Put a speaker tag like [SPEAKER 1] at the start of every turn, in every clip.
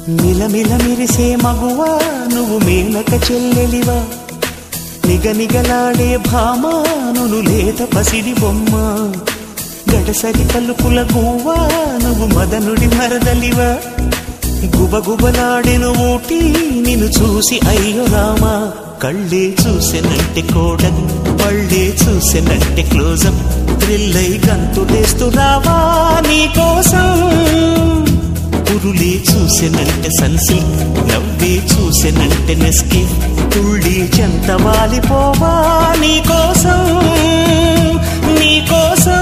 [SPEAKER 1] మిలమిల మెరిసే మగువా నువ్వు మేనక చెల్లెలివా నిగనిగలాడే భామా నువ్వు లేత పసిడి బొమ్మ గడసరి పలుకుల గువ్వా నువ్వు మదనుడి మరదలివా గుబగుబలాడెను ఊటి నిన్ను చూసి అయ్యో రామా కళ్ళే చూసెనంటే కోడన్ పళ్ళే చూసెనంటే క్లోజప్ థ్రిల్లై గంతులేస్తూ రావా నీ కోసం పురులే చూసెనంటే సన్సిల్క్ నవ్వే చూసెనంటే నెస్కి తుళ్ళి చెంత వాలిపోవా నీ కోసం నీ కోసం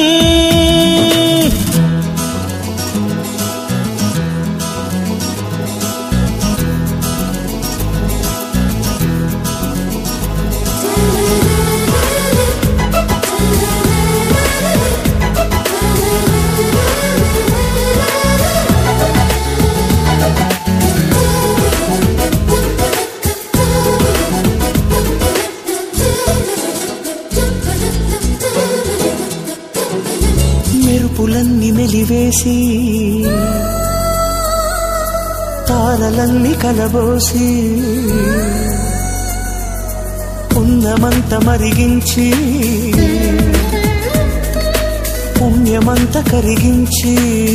[SPEAKER 1] మెరుపులన్నీ మెలివేసి తారలన్నీ కలబోసి పుణ్యమంత మరిగించి పుణ్యమంత కరిగించి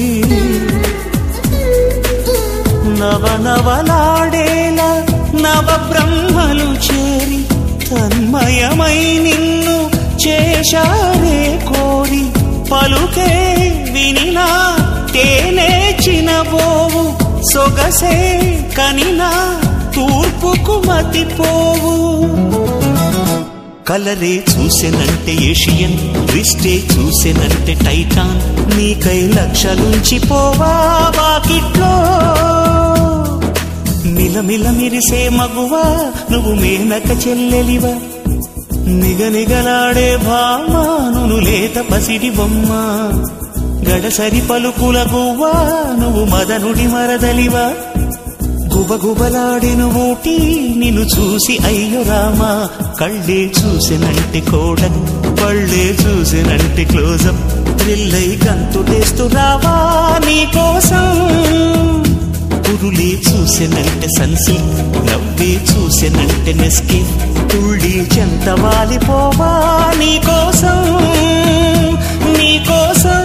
[SPEAKER 1] నవ నవలాడేలా నవ బ్రహ్మలు చేరి తన్మయమై నిన్ను చేశారే కోరి పలుకే వినినా తేనే చినబోవు సొగసే కనినా తూర్పుకు మతిపోవు కలరే చూసెనంటే ఏషియన్ రిస్టే చూసెనంటే టైటాన్ నీకై లక్షలుంచి పోవా వాకిట్లో మిలమిల మిరిసే మగువా నువ్వు మేనక చెల్లెలివా నిగనిగలాడే భామాను లేత పసిడి బొమ్మ గడసరి పలుకుల గువ్వా నువ్వు మదనుడి మరదలివా గుబగుబలాడిను ఊటి నిన్ను చూసి అయ్యో రామా కళ్ళే చూసినంటి కోడన్ పళ్ళే చూసినంటి క్లోజప్ థ్రిల్లై గంతులేస్తూ రావా నీ కోసం పురులే చూసినంటే సన్సిల్క్ నవ్వే చూసినంటే నెస్కి తుళ్ళి చెంత వాలిపోవా నీ కోసం నీ కోసం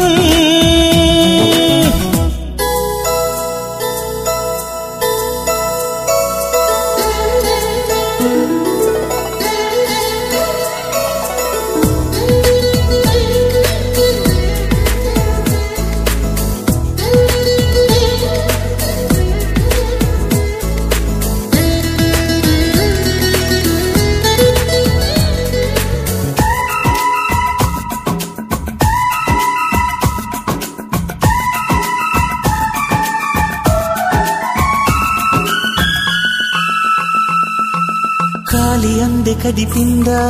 [SPEAKER 1] కాలి అంది కదిపిందా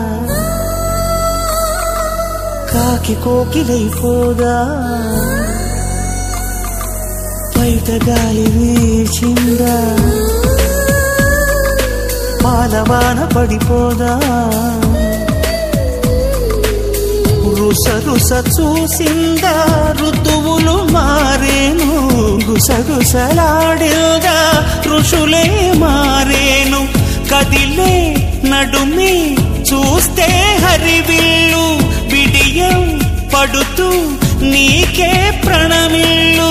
[SPEAKER 1] కాకి కోకిలైపోదా బయట గాలి వీచిందా పాలవాన పడిపోదా రుస రుస చూసిందా ఋతువులు మారేను గుసగుసలాడేగా ఋషులే మారేను కదిలే నడుమి చూస్తే హరివిల్లు విడియం పడుతూ నీకే ప్రణమిల్లు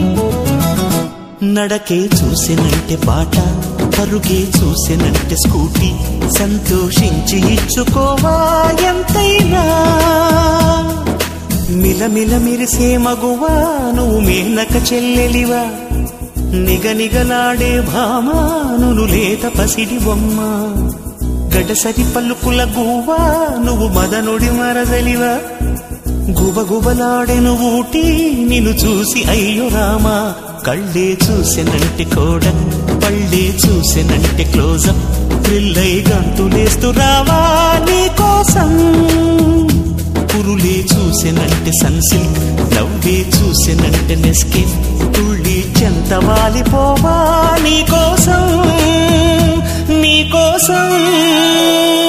[SPEAKER 1] నడకే చూసినంటే బాట పరుగే చూసినంటే స్కూటీ సంతోషించి ఇచ్చుకోవా ఎంతైనా మిలమిల మిరిసే మగువా నువ్వు మేనక చెల్లెలివా నిగనిగలాడే భామానులు లేత పసిడి బొమ్మ గడసరి పలుకుల గువ్వా నువ్వు మదనుడి మరదలివా గుబగుబలాడెను ఊటి నిన్ను చూసి అయ్యో రామా కళ్ళే చూసినంటే కోడన్ పళ్ళే చూసినంటే క్లోజప్ థ్రిల్లై గంతులేస్తూ రావా నీ కోసం పురులే చూసినంటే సన్సిల్క్ నవ్వే చూసినంటే నెస్కిన్ తుళ్ళి చెంత వాలిపోవా నీ కోసం నీ కోసం